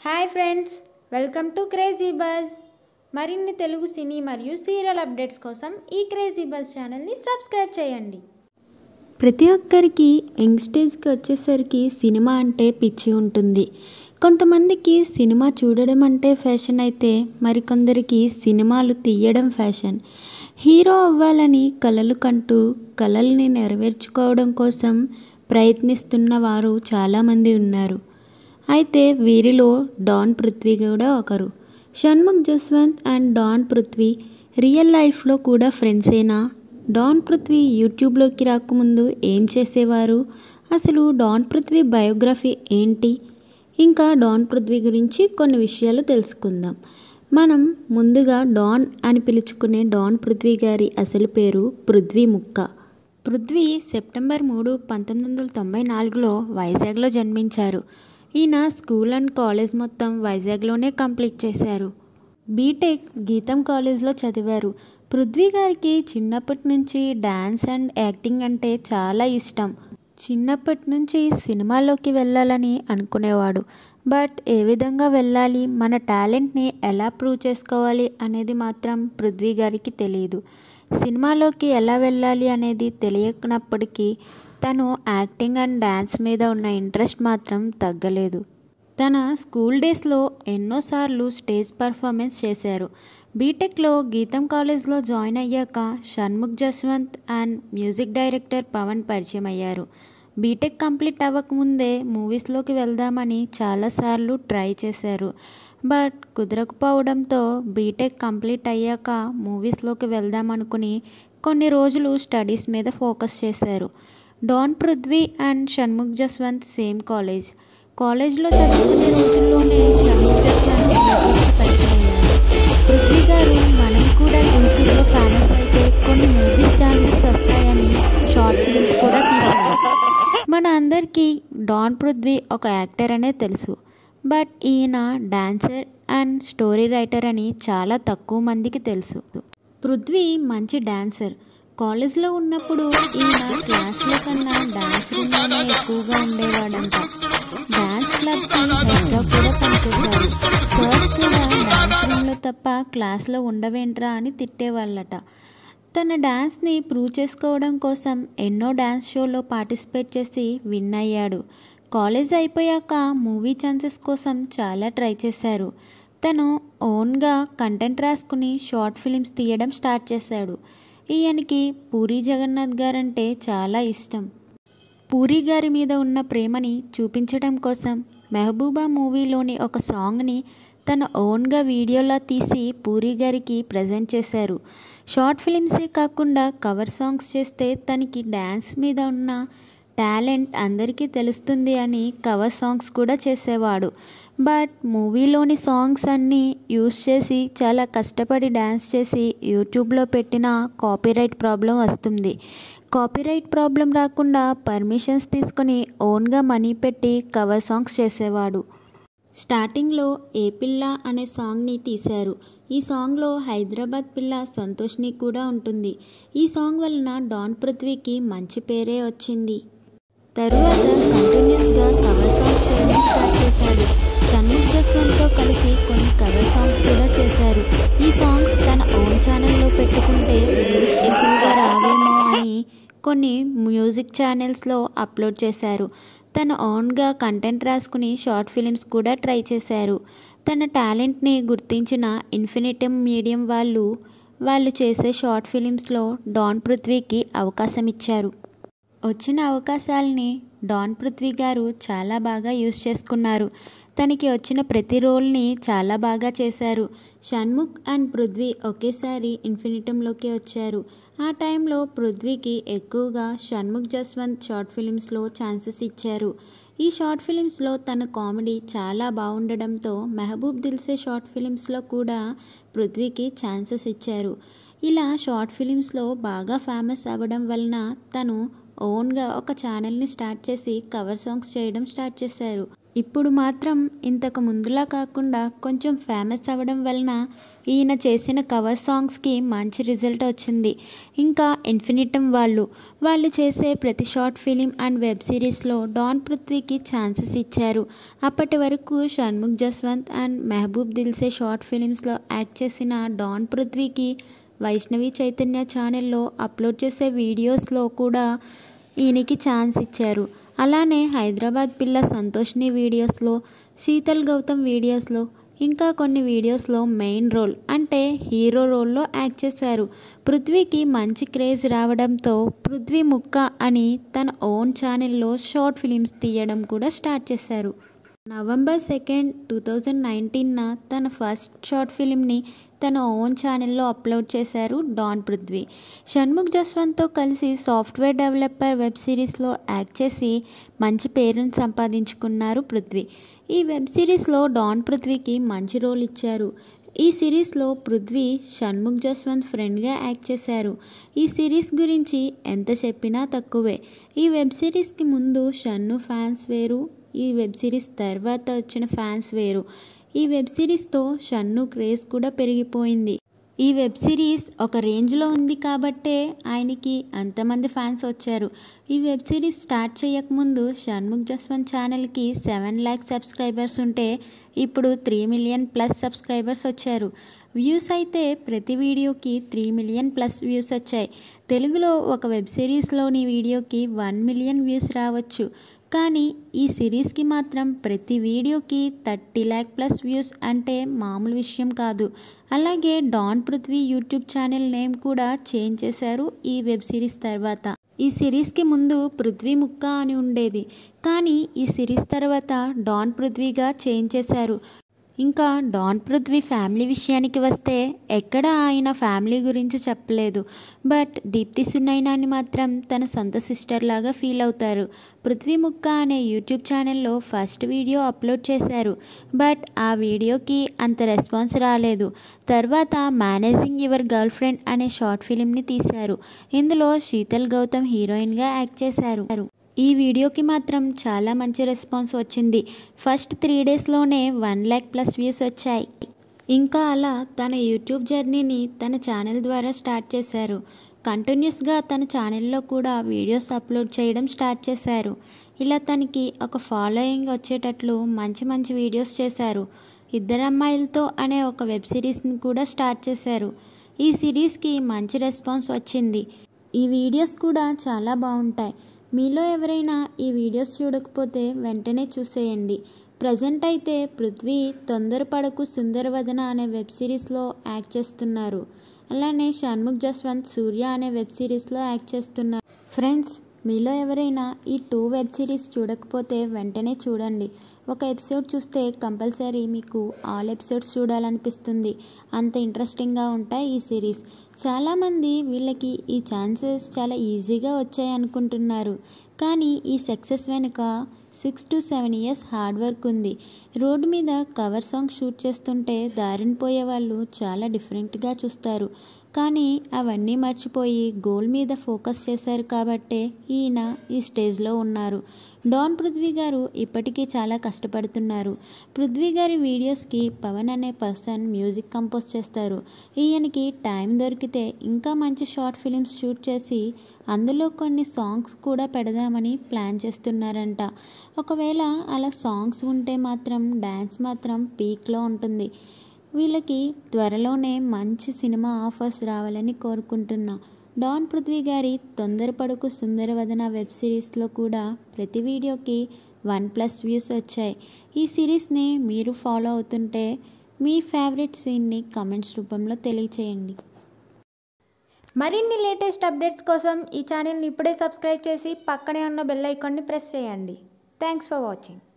hi friends welcome to crazy buzz మరిన్ని తెలుగు సినీ మరియు serial updates కోసం ఈ క్రేజీ బజ్ ఛానల్ని సబ్స్క్రైబ్ చేయండి ప్రతి ఒక్కరికి యంగ్ స్టేజ్కి వచ్చేసరికి సినిమా అంటే పిచ్చి ఉంటుంది కొంతమందికి సినిమా చూడడం అంటే ఫ్యాషన్ అయితే మరికొందరికి సినిమాలు తీయడం ఫ్యాషన్ హీరో అవ్వాలని కలలు కంటూ కలల్ని నెరవేర్చుకోవడం కోసం ప్రయత్నిస్తున్న వారు చాలామంది ఉన్నారు అయితే వీరిలో డాన్ పృథ్వీ కూడా ఒకరు Shanmukh Jaswanth and Don Prithvi real లైఫ్లో కూడా ఫ్రెండ్సేనా డాన్ పృథ్వీ యూట్యూబ్లోకి రాకముందు ఏం చేసేవారు అసలు డాన్ పృథ్వీ బయోగ్రఫీ ఏంటి ఇంకా డాన్ పృథ్వీ గురించి కొన్ని విషయాలు తెలుసుకుందాం మనం ముందుగా డాన్ అని పిలుచుకునే డాన్ పృథ్వీ గారి అసలు పేరు పృథ్వీ ముక్క పృథ్వీ సెప్టెంబర్ మూడు పంతొమ్మిది వందల తొంభై నాలుగులో వైజాగ్లో జన్మించారు ఈయన స్కూల్ అండ్ కాలేజ్ మొత్తం వైజాగ్లోనే కంప్లీట్ చేశారు బీటెక్ గీతం కాలేజ్లో చదివారు పృథ్వీ గారికి చిన్నప్పటి నుంచి డ్యాన్స్ అండ్ యాక్టింగ్ అంటే చాలా ఇష్టం చిన్నప్పటి నుంచి సినిమాలోకి వెళ్ళాలని అనుకునేవాడు బట్ ఏ విధంగా వెళ్ళాలి మన టాలెంట్ని ఎలా ప్రూవ్ చేసుకోవాలి అనేది మాత్రం పృథ్వీ గారికి తెలియదు సినిమాలోకి ఎలా వెళ్ళాలి అనేది తెలియనప్పటికీ తను యాక్టింగ్ అండ్ డ్యాన్స్ మీద ఉన్న ఇంట్రెస్ట్ మాత్రం తగ్గలేదు తన స్కూల్ డేస్లో ఎన్నోసార్లు స్టేజ్ పర్ఫార్మెన్స్ చేశారు బీటెక్లో గీతం కాలేజ్లో జాయిన్ అయ్యాక Shanmukh Jaswanth and music director Pavan పరిచయం అయ్యారు బీటెక్ కంప్లీట్ అవ్వకముందే మూవీస్లోకి వెళ్దామని చాలాసార్లు ట్రై చేశారు బట్ కుదరకపోవడంతో బీటెక్ కంప్లీట్ అయ్యాక మూవీస్లోకి వెళ్దాం అనుకుని కొన్ని రోజులు స్టడీస్ మీద ఫోకస్ చేశారు Don Prithvi and Shanmukh Jaswanth same college కాలేజ్లో చదువుకునే రోజుల్లోనే షణ్ముఖ్ జస్వంత్ యూట్యూబ్కి పరిచయం అయ్యారు పృథ్వీ గారు మనం కూడా యూట్యూబ్లో ఫేమస్ అయితే కొన్ని మూవీస్ ఛాన్సెస్ వస్తాయని షార్ట్ ఫిల్మ్స్ కూడా తీశారు మన అందరికీ డాన్ పృథ్వీ ఒక యాక్టర్ అనే తెలుసు బట్ ఈయన డాన్సర్ అండ్ స్టోరీ రైటర్ అని చాలా తక్కువ మందికి తెలుసు పృథ్వీ మంచి డాన్సర్ కాలేజ్లో ఉన్నప్పుడు ఈయన క్లాస్లో కన్నా డాన్స్ రూమ్లోనే ఎక్కువగా ఉండేవాడంట డాన్స్ క్లబ్కి హెడ్గా కూడా పనిచేశారు సార్స్ కూడా డాన్స్ రూమ్లో తప్ప క్లాస్లో ఉండవేంట్రా అని తిట్టేవాళ్ళట తన డాన్స్ని ప్రూవ్ చేసుకోవడం కోసం ఎన్నో డాన్స్ షోలో పార్టిసిపేట్ చేసి విన్ అయ్యాడు కాలేజ్ అయిపోయాక మూవీ ఛాన్సెస్ కోసం చాలా ట్రై చేశారు తను ఓన్గా కంటెంట్ రాసుకుని షార్ట్ ఫిలిమ్స్ తీయడం స్టార్ట్ చేశాడు ఈయనకి పూరి జగన్నాథ్ గారంటే చాలా ఇష్టం పూరి గారి మీద ఉన్న ప్రేమని చూపించడం కోసం మెహబూబా మూవీలోని ఒక సాంగ్ని తన ఓన్గా వీడియోలా తీసి పూరి గారికి ప్రజెంట్ చేశారు షార్ట్ ఫిలిమ్సే కాకుండా కవర్ సాంగ్స్ చేస్తే తనకి డ్యాన్స్ మీద ఉన్న టాలెంట్ అందరికీ తెలుస్తుంది అని కవర్ సాంగ్స్ కూడా చేసేవాడు బట్ మూవీలోని సాంగ్స్ అన్నీ యూస్ చేసి చాలా కష్టపడి డ్యాన్స్ చేసి యూట్యూబ్లో పెట్టిన కాపీరైట్ ప్రాబ్లం వస్తుంది కాపీరైట్ ప్రాబ్లం రాకుండా పర్మిషన్స్ తీసుకొని ఓన్గా మనీ పెట్టి కవర్ సాంగ్స్ చేసేవాడు స్టార్టింగ్లో ఏ పిల్ల అనే సాంగ్ని తీశారు ఈ సాంగ్లో హైదరాబాద్ పిల్ల సంతోష్ని కూడా ఉంటుంది ఈ సాంగ్ వలన డాన్ పృథ్వీకి మంచి పేరే వచ్చింది తరువాత కంటిన్యూస్గా కవర్ సాంగ్స్ చేయడం స్టార్ట్ చేశాడు షణ్ముఖ్ జస్వంత్తో కలిసి కొన్ని కవర్ సాంగ్స్ కూడా చేశారు ఈ సాంగ్స్ తన ఓన్ ఛానల్లో పెట్టుకుంటే వ్యూస్ ఎక్కువగా రావేమో అని కొన్ని మ్యూజిక్ ఛానల్స్లో అప్లోడ్ చేశారు తన ఓన్గా కంటెంట్ రాసుకుని షార్ట్ ఫిలిమ్స్ కూడా ట్రై చేశారు తన టాలెంట్ని గుర్తించిన ఇన్ఫినిటమ్ మీడియం వాళ్ళు వాళ్ళు చేసే షార్ట్ ఫిలిమ్స్లో డాన్ పృథ్వీకి అవకాశం ఇచ్చారు వచ్చిన అవకాశాలని డాన్ పృథ్వీ గారు చాలా బాగా యూస్ చేసుకున్నారు తనకి వచ్చిన ప్రతి రోల్ని చాలా బాగా చేశారు షణ్ముఖ్ అండ్ పృథ్వీ ఒకేసారి ఇన్ఫినిటంలోకి వచ్చారు ఆ టైంలో పృథ్వీకి ఎక్కువగా షణ్ముఖ్ జస్వంత్ షార్ట్ ఫిలిమ్స్లో ఛాన్సెస్ ఇచ్చారు ఈ షార్ట్ ఫిలిమ్స్లో తన కామెడీ చాలా బాగుండడంతో మెహబూబ్ దిల్సే షార్ట్ ఫిలిమ్స్లో కూడా పృథ్వీకి ఛాన్సెస్ ఇచ్చారు ఇలా షార్ట్ ఫిలిమ్స్లో బాగా ఫేమస్ అవ్వడం వలన తను ఓన్గా ఒక ఛానల్ని స్టార్ట్ చేసి కవర్ సాంగ్స్ చేయడం స్టార్ట్ చేశారు ఇప్పుడు మాత్రం ఇంతకు ముందులా కాకుండా కొంచెం ఫేమస్ అవ్వడం వలన ఈయన చేసిన కవర్ సాంగ్స్కి మంచి రిజల్ట్ వచ్చింది ఇంకా ఇన్ఫినిటమ్ వాళ్ళు వాళ్ళు చేసే ప్రతి షార్ట్ ఫిలిం అండ్ వెబ్ సిరీస్లో డాన్ పృథ్వీకి ఛాన్సెస్ ఇచ్చారు అప్పటి వరకు షణ్ముఖ్ జస్వంత్ అండ్ మెహబూబ్ దిల్సే షార్ట్ ఫిలిమ్స్లో యాక్ట్ చేసిన డాన్ పృథ్వీకి వైష్ణవి చైతన్య ఛానల్లో అప్లోడ్ చేసే వీడియోస్లో కూడా ఈయనకి ఛాన్స్ ఇచ్చారు అలానే హైదరాబాద్ పిల్ల సంతోష్ని వీడియోస్లో శీతల్ గౌతమ్ వీడియోస్లో ఇంకా కొన్ని వీడియోస్లో మెయిన్ రోల్ అంటే హీరో రోల్లో యాక్ట్ చేశారు పృథ్వీకి మంచి క్రేజ్ రావడంతో పృథ్వీ ముక్క అని తన ఓన్ ఛానల్లో షార్ట్ ఫిలిమ్స్ తీయడం కూడా స్టార్ట్ చేశారు నవంబర్ సెకండ్ టూ థౌజండ్ నైన్టీన్న తన ఫస్ట్ షార్ట్ ఫిలింని తన ఓన్ ఛానల్లో అప్లోడ్ చేశారు డాన్ పృథ్వీ షణ్ముఖ్ జస్వంత్తో కలిసి సాఫ్ట్వేర్ డెవలపర్ వెబ్ సిరీస్లో యాక్ట్ చేసి మంచి పేరును సంపాదించుకున్నారు పృథ్వీ ఈ వెబ్ సిరీస్లో డాన్ పృథ్వీకి మంచి రోల్ ఇచ్చారు ఈ సిరీస్లో పృథ్వీ షణ్ముఖ్ జస్వంత్ ఫ్రెండ్గా యాక్ట్ చేశారు ఈ సిరీస్ గురించి ఎంత చెప్పినా తక్కువే ఈ వెబ్ సిరీస్కి ముందు షన్ను ఫ్యాన్స్ వేరు ఈ వెబ్ సిరీస్ తర్వాత వచ్చిన ఫ్యాన్స్ వేరు ఈ వెబ్ సిరీస్తో షన్ను క్రేజ్ కూడా పెరిగిపోయింది ఈ వెబ్ సిరీస్ ఒక రేంజ్లో ఉంది కాబట్టే ఆయనకి అంతమంది ఫ్యాన్స్ వచ్చారు ఈ వెబ్ సిరీస్ స్టార్ట్ చేయకముందు షణ్ముఖ్ జస్వంత్ ఛానల్కి సెవెన్ ల్యాక్ సబ్స్క్రైబర్స్ ఉంటే ఇప్పుడు త్రీ మిలియన్ ప్లస్ సబ్స్క్రైబర్స్ వచ్చారు వ్యూస్ అయితే ప్రతి వీడియోకి త్రీ మిలియన్ ప్లస్ వ్యూస్ వచ్చాయి తెలుగులో ఒక వెబ్ సిరీస్లోని వీడియోకి వన్ మిలియన్ వ్యూస్ రావచ్చు కానీ ఈ సిరీస్కి మాత్రం ప్రతి వీడియోకి థర్టీ ల్యాక్ ప్లస్ వ్యూస్ అంటే మామూలు విషయం కాదు అలాగే Don Prithvi YouTube channel name కూడా చేంజ్ చేశారు ఈ వెబ్ సిరీస్ తర్వాత ఈ సిరీస్కి ముందు పృథ్వీ ముక్క అని ఉండేది కానీ ఈ సిరీస్ తర్వాత డాన్ పృథ్వీగా చేంజ్ చేశారు ఇంకా డాన్ పృథ్వీ ఫ్యామిలీ విషయానికి వస్తే ఎక్కడ ఆయన ఫ్యామిలీ గురించి చెప్పలేదు బట్ దీప్తి సునైనాని మాత్రం తన సొంత సిస్టర్ లాగా ఫీల్ అవుతారు పృథ్వీ ముక్క అనే యూట్యూబ్ ఛానల్లో ఫస్ట్ వీడియో అప్లోడ్ చేశారు బట్ ఆ వీడియోకి అంత రెస్పాన్స్ రాలేదు తర్వాత మేనేజింగ్ యువర్ గర్ల్ ఫ్రెండ్ అనే షార్ట్ ఫిలింని తీశారు ఇందులో శీతల్ గౌతమ్ హీరోయిన్గా యాక్ట్ చేశారు ఈ వీడియోకి మాత్రం చాలా మంచి రెస్పాన్స్ వచ్చింది ఫస్ట్ త్రీ డేస్లోనే వన్ ల్యాక్ ప్లస్ వ్యూస్ వచ్చాయి ఇంకా అలా తన యూట్యూబ్ జర్నీని తన ఛానల్ ద్వారా స్టార్ట్ చేశారు కంటిన్యూస్గా తన ఛానల్లో కూడా వీడియోస్ అప్లోడ్ చేయడం స్టార్ట్ చేశారు ఇలా తనకి ఒక ఫాలోయింగ్ వచ్చేటట్లు మంచి మంచి వీడియోస్ చేశారు ఇద్దరు అమ్మాయిలతో అనే ఒక వెబ్ సిరీస్ని కూడా స్టార్ట్ చేశారు ఈ సిరీస్కి మంచి రెస్పాన్స్ వచ్చింది ఈ వీడియోస్ కూడా చాలా బాగుంటాయి మీలో ఎవరైనా ఈ వీడియోస్ చూడకపోతే వెంటనే చూసేయండి ప్రజెంట్ అయితే పృథ్వీ తొందరపడకు సుందరవదన అనే వెబ్ సిరీస్లో యాక్ట్ చేస్తున్నారు అలానే షణ్ముఖ్ జస్వంత్ సూర్య అనే వెబ్ సిరీస్లో యాక్ట్ చేస్తున్నారు ఫ్రెండ్స్ మీలో ఎవరైనా ఈ టూ వెబ్ సిరీస్ చూడకపోతే వెంటనే చూడండి ఒక ఎపిసోడ్ చూస్తే కంపల్సరీ మీకు ఆల్ ఎపిసోడ్స్ చూడాలనిపిస్తుంది అంత ఇంట్రెస్టింగ్గా ఉంటాయి ఈ సిరీస్ చాలామంది వీళ్ళకి ఈ ఛాన్సెస్ చాలా ఈజీగా వచ్చాయి అనుకుంటున్నారు కానీ ఈ సక్సెస్ వెనుక six to seven years hard work ఉంది రోడ్డు మీద కవర్ సాంగ్ షూట్ చేస్తుంటే దారిన పోయే వాళ్ళు చాలా డిఫరెంట్గా చూస్తారు కానీ అవన్నీ మర్చిపోయి గోల్ మీద ఫోకస్ చేశారు కాబట్టే ఈయన ఈ స్టేజ్లో ఉన్నారు డాన్ పృథ్వీ గారు ఇప్పటికీ చాలా కష్టపడుతున్నారు పృథ్వీ గారి వీడియోస్కి పవన్ అనే పర్సన్ మ్యూజిక్ కంపోజ్ చేస్తారు ఈయనకి టైం దొరికితే ఇంకా మంచి షార్ట్ ఫిలిమ్స్ షూట్ చేసి అందులో కొన్ని సాంగ్స్ కూడా పెడదామని ప్లాన్ చేస్తున్నారంట ఒకవేళ అలా సాంగ్స్ ఉంటే మాత్రం డ్యాన్స్ మాత్రం పీక్లో ఉంటుంది వీళ్ళకి త్వరలోనే మంచి సినిమా ఆఫర్స్ రావాలని కోరుకుంటున్నా డాన్ పృథ్వీ గారి తొందరపడుకు సుందరవదన వెబ్ సిరీస్లో కూడా ప్రతి వీడియోకి వన్ ప్లస్ వ్యూస్ వచ్చాయి ఈ సిరీస్ని మీరు ఫాలో అవుతుంటే మీ ఫేవరెట్ సీన్ని కమెంట్స్ రూపంలో తెలియచేయండి మరిన్ని లేటెస్ట్ అప్డేట్స్ కోసం ఈ ఛానల్ని ఇప్పుడే సబ్స్క్రైబ్ చేసి పక్కనే ఉన్న బెల్ ఐకాన్ని ప్రెస్ చేయండి థ్యాంక్స్ ఫర్ వాచింగ్